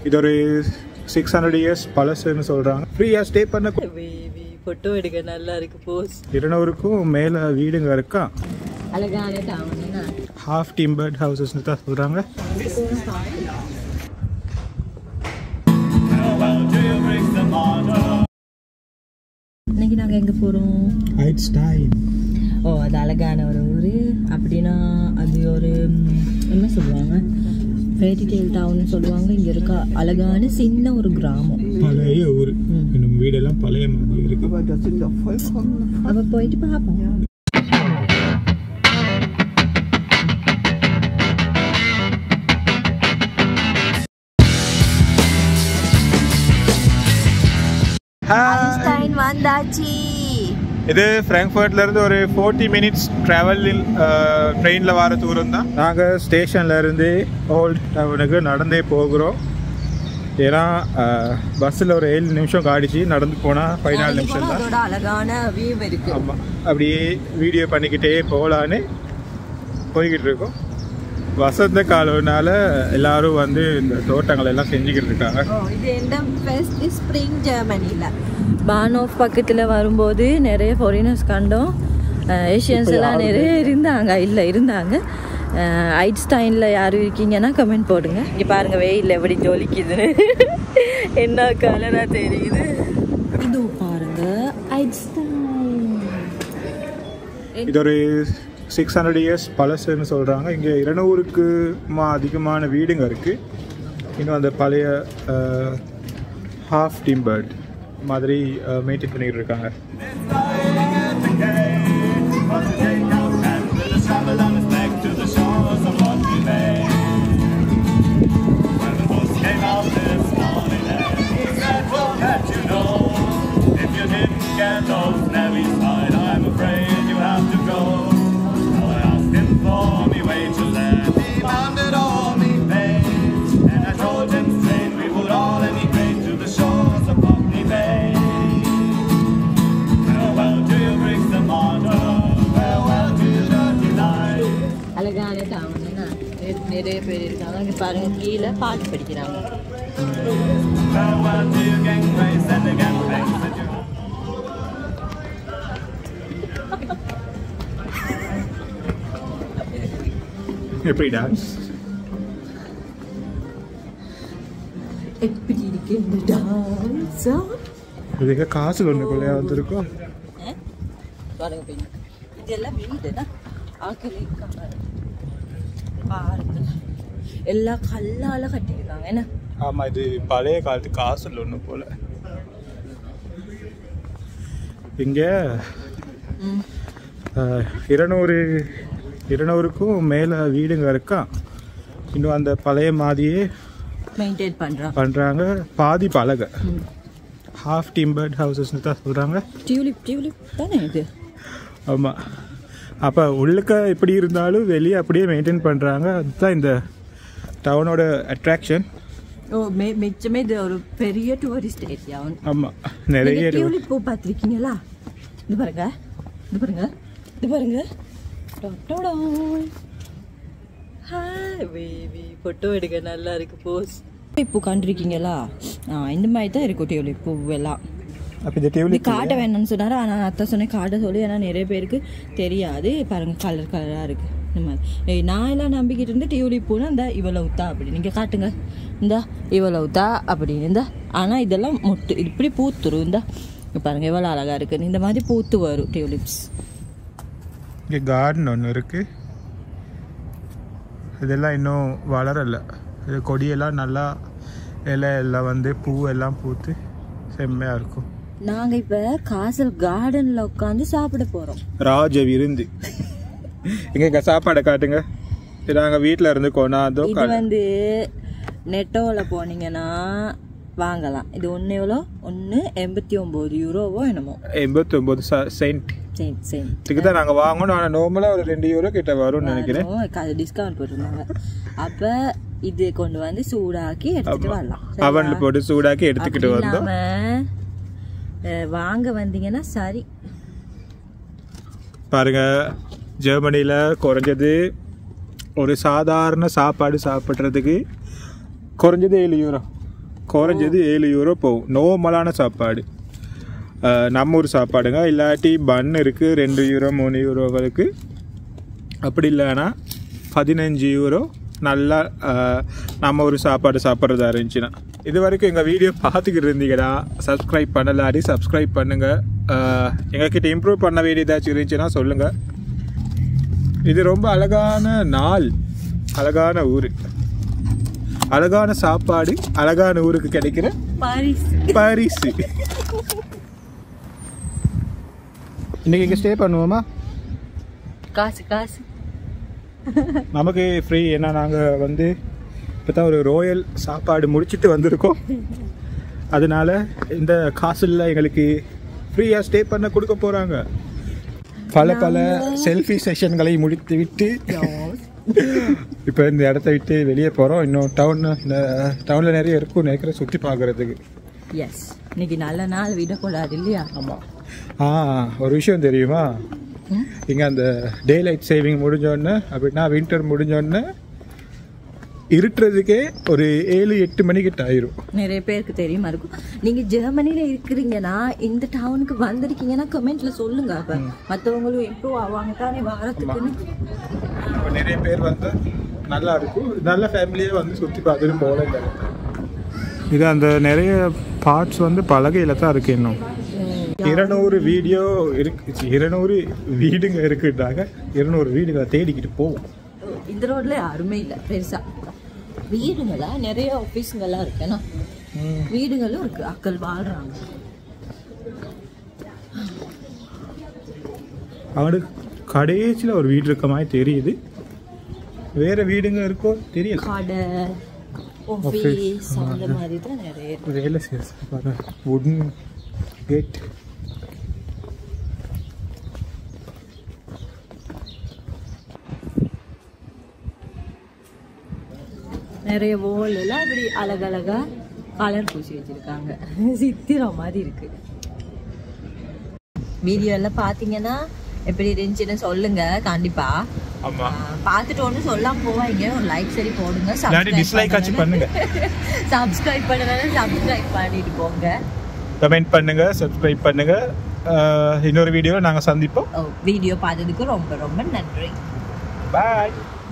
இது ஒரு six hundred years பழசுன்னு சொல்கிறாங்க ஃப்ரீயாக ஸ்டே பண்ண பேபி ஃபோட்டோ எடுக்க நல்லா இருக்கு போஸ் இருநூறுக்கும் மேலே வீடுங்க இருக்கா அழகான டாமனா ஹாஃப் டிம்பர்ட் ஹவுசஸ்னு தான் சொல்கிறாங்க இன்னைக்கு நாங்கள் எங்கே போகிறோம் இட்ஸ் டைம் ஓ அது அழகான ஒரு ஊர் அப்படின்னா அது ஒரு ம், என்ன சொல்லுவாங்க ஃபேரி டெயில் டவுன்னு சொல்லுவாங்க இங்கே இருக்க அழகான சின்ன ஒரு கிராமம் பழைய ஊர் ம். நம்ம வீடெல்லாம் பழைய மாதிரி இருக்கு அப்போ போயிட்டு பார்ப்போம் ஐன்ஸ்டைன் வந்தாச்சு இது ஃப்ராங்க்ஃபர்ட்ல இருந்து ஒரு ஃபோர்ட்டி மினிட்ஸ் ட்ராவலில் ட்ரெயினில் வர தூரம் தான் நாங்கள் ஸ்டேஷன்ல இருந்து ஓல்ட் டவுனுக்கு நடந்தே போகிறோம் ஏன்னா பஸ்ஸில் ஒரு ஏழு நிமிஷம் காடிச்சு நடந்து போனால் பதினாலு நிமிஷம் தான் அதோட அழகான வியூ இருக்கு ஆமாம் அப்படியே வீடியோ பண்ணிக்கிட்டே போகலான்னு போய்கிட்டு இருக்கோம் வசந்த காலம்னால எல்லாரும் வந்து இந்த தோட்டங்கள் எல்லாம் செஞ்சுக்கிட்டு இருக்காங்க ஓ, இது எந்த ஃபர்ஸ்ட் ஸ்ப்ரிங் ஜெர்மனியில் பானோஃப் பக்கத்தில் வரும்போது நிறைய ஃபாரினர்ஸ் கண்டோம் ஏஷியன்ஸ் எல்லாம் நிறைய இருந்தாங்க இல்லை இருந்தாங்க ஐட்ஸ்டைனில் யாரும் இருக்கீங்கன்னா கமெண்ட் போடுங்க இங்கே பாருங்க வெயில் எப்படி ஜொலிக்குதுன்னு என்ன கலராக தெரியுது இது பாருங்க ஐட்ஸ்டைன் இது ஒரு சிக்ஸ் ஹண்ட்ரட் இயர்ஸ் பழசுன்னு சொல்கிறாங்க இங்கே இருநூறுக்கு மா அதிகமான வீடுங்க இருக்குது இன்னும் அந்த பழைய ஹாஃப் டிம்பர்ட் மாதிரி மெயின்டைன் பண்ணிட்டு இருக்காங்க அழகான டாமன்னா நிறைய பேர் இருக்காங்க இங்கே பாருங்க கீழே பாட்டு படிக்கிறாங்க எப்படி டான்ஸ் எப்படி இருக்கு இந்த டான்ஸா இதுக்கு காசு ஒன்று கொள்ளையா வந்திருக்கோம் பாருங்க பெண் இதெல்லாம் வீடுனா ஆக்கள் இருக்காங்க பாருங்க எல்லாம் கல்லால கட்டியிருக்காங்க என்ன ஆமாம் இது பழைய காலத்து காசு ஒன்று போல் இங்கே ம். இருநூறு இருநூறுக்கும் மேலே வீடுங்க இருக்கா இன்னும் அந்த பழைய மாதிரியே மெயின்டைன் பண்றான் பண்ணுறாங்க பாதி பலகை ஹாஃப் டிம்பர்ட் ஹவுசஸ்னு தான் சொல்கிறாங்க டியூலிப் டியூலிப் தானே இது ஆமாம் அப்போ உள்ளுக்க எப்படி இருந்தாலும் வெளியே அப்படியே மெயின்டைன் பண்ணுறாங்க அதுதான் இந்த டவுனோட அட்ராக்ஷன் ஓ மெ மிச்சமே இது ஒரு பெரிய டூரிஸ்ட் ஏரியா ஆமாம் நிறைய இருக்கு. டியூலிப் பூ பார்த்துருக்கீங்களா இது பாருங்க இது பாருங்க இது பாருங்க ஹாய் பேபி ஃபோட்டோ எடுக்க நல்லா இருக்கு போஸ் பூ கண்டிருக்கீங்களா ஆ இந்த மாதிரி தான் இருக்கும் டியூலிப் பூ எல்லாம் அப்போ இந்த இது டியூலிப் காட்ட வேணும்னு சொன்னாரு ஆனால் நான் அத்தை சொன்னேன் காட்ட சொல்லி ஏன்னா நிறைய பேருக்கு தெரியாது பாருங்க கலர் கலராக இருக்கு இந்த மாதிரி ஏய், நான் எல்லாம் நம்பிக்கிட்டு இருந்து டியூலிப் பூனா இந்த இவ்வளவு தான் அப்படி நீங்கள் காட்டுங்க இந்த இவ்வளவு தான் அப்படின்னு இந்த ஆனால் இதெல்லாம் மொட்டு இப்படி பூத்துரும் இந்த இங்க பாருங்க எவ்வளோ அழகா இருக்குன்னு இந்த மாதிரி பூத்து வரும் டியூலிப்ஸ் இங்கே கார்டன் ஒன்று இருக்குது இதெல்லாம் இன்னும் வளரலை இது கொடியெல்லாம் நல்லா இலை எல்லாம் வந்து பூ எல்லாம் பூத்து செம்மையாக இருக்கும் நாங்கள் இப்போ காசல் கார்டனில் உட்காந்து சாப்பிட போகிறோம் ராஜ விருந்து இங்கே இங்கே சாப்பாடை காட்டுங்க இது நாங்கள் வீட்டில் இருந்து கொண்டாந்தோ இது வந்து நெட்டோவில் போனீங்கன்னா வாங்கலாம் இது ஒன்று எவ்வளோ ஒன்று எண்பத்தி ஒம்பது யூரோவோ என்னமோ எண்பத்தி ஒம்பது சென்ட் சரி சரி இதுக்கு தான் நாங்கள் வாங்கணும் ஆனால் நார்மலாக ஒரு ரெண்டு யூரோ கிட்ட வரும்னு நினைக்கிறேன் அது டிஸ்கவுண்ட் போட்டிருந்தாங்க அப்போ இது கொண்டு வந்து சூடாக்கி எடுத்துட்டு வரலாம் சரியா? அவனில் போட்டு சூடாக்கி எடுத்துக்கிட்டு அப்படி வந்தோம் இல்லாம, அஹ், வாங்க வந்தீங்கன்னா சரி பாருங்க ஜெர்மனியில் குறைஞ்சது ஒரு சாதாரண சாப்பாடு சாப்பிட்றதுக்கு குறைஞ்சது ஏழு யூரோ குறைஞ்சது ஏழு யூரோ போகும் நார்மலான சாப்பாடு அஹ், நம்ம ஊர் சாப்பாடுங்க இல்லாட்டி பன் இருக்குது ரெண்டு யூரோ மூணு யூரோகளுக்கு அப்படி இல்லைன்னா பதினஞ்சு யூரோ நல்லா அஹ், நம்ம ஒரு சாப்பாடு சாப்பிட்றதா இருந்துச்சுன்னா இது வரைக்கும் எங்கள் வீடியோ பார்த்துக்கிட்டு இருந்தீங்கன்னா சப்ஸ்கிரைப் பண்ணலாடி சப்ஸ்கிரைப் பண்ணுங்கள் எங்ககிட்ட இம்ப்ரூவ் பண்ண வேண்டிய ஏதாச்சும் இருந்துச்சுன்னா சொல்லுங்கள் இது ரொம்ப அழகான நாள் அழகான ஊர் அழகான சாப்பாடு அழகான ஊருக்கு கிடைக்கிற பாரிஸ் பரிசு இன்னைக்கு இங்கே ஸ்டே பண்ணுவோமா காசு காசு நமக்கு ஃப்ரீ ஏன்னா நாங்கள் வந்து இப்போ தான் ஒரு ரோயல் சாப்பாடு முடிச்சிட்டு வந்திருக்கோம் அதனால இந்த காசுல எங்களுக்கு ஃப்ரீயாக ஸ்டே பண்ண கொடுக்க போகிறாங்க பல பல செல்ஃபி செஷன்களை முடித்து விட்டு இப்போ இந்த இடத்த விட்டு வெளியே போகிறோம் இன்னும் டவுன் டவுனில் நிறைய இருக்கும் நினைக்கிற சுற்றி பார்க்குறதுக்கு எஸ் இன்னைக்கு நல்ல நாள் விடக்கூடாது இல்லையா ஆமாம் ஆ ஒரு விஷயம் தெரியுமா ம்? இங்கே அந்த டே லைட் சேவிங் முடிஞ்சோடனே அப்படின்னா வின்டர் முடிஞ்சோடனே இருட்டுறதுக்கே ஒரு ஏழு எட்டு மணிக்கிட்ட ஆயிரும் நிறைய பேருக்கு தெரியுமா இருக்கும் நீங்க ஜெர்மனில இருக்கிறீங்கன்னா இந்த டவுனுக்கு வந்திருக்கீங்கன்னா கமெண்ட்ல சொல்லுங்க அப்ப மத்தவங்களும் இம்ப்ரூவ் ஆவாங்க தானே வாரத்துக்குன்னு இப்போ நிறைய பேர் வந்து நல்லா இருக்கும் நல்ல ஃபேமிலியாக வந்து சுற்றி பார்த்துட்டு போகல இந்த இடத்த. இது அந்த நிறைய பார்ட்ஸ் வந்து பலகையில் தான் இருக்கு இன்னும் இருநூறு வீடியோ இருக்கு இருநூறு வீடுங்க இருக்குட்டாங்க இருநூறு வீடுகளை தேடிக்கிட்டு போவோம் இந்த ரோட்ல யாருமே இல்ல பெருசா வீடுங்களா நிறைய ஆபீஸுங்கெல்லாம் இருக்குன்னா வீடுகளும் இருக்கு அக்கள் வாழ்றாங்க அவனுக்கு கடைசியில் ஒரு வீடு இருக்க மாதிரி தெரியுது வேற வீடுங்க இருக்கோ தெரியல கடை ஆபீஸ் அந்த மாதிரி தான் நிறைய இருக்கு. வேலை செய்ய வுடன் கேட் நிறைய wall எல்லாம் இப்படி அழகழகா கலர் பூசி வச்சிருக்காங்க சித்திரம் மாதிரி இருக்கு வீடியோ எல்லாம் பாத்தீங்கன்னா எப்படி இருந்துச்சுன்னு சொல்லுங்க கண்டிப்பா ஆமா ஆஹ் பார்த்துட்டு ஒன்று சொல்லாம போவாங்க ஒரு லைக் சரி போடுங்க இல்லாட்டி டிஸ்லைக் ஆச்சு பண்ணுங்க சப்ஸ்கிரைப் பண்ணுறதுனால சப்ஸ்கிரைப் பண்ணிட்டு போங்க கமெண்ட் பண்ணுங்க சப்ஸ்கிரைப் பண்ணுங்க அஹ் இன்னொரு வீடியோவில் நாங்கள் சந்திப்போம் வீடியோ பார்த்ததுக்கு ரொம்ப ரொம்ப நன்றி பாய்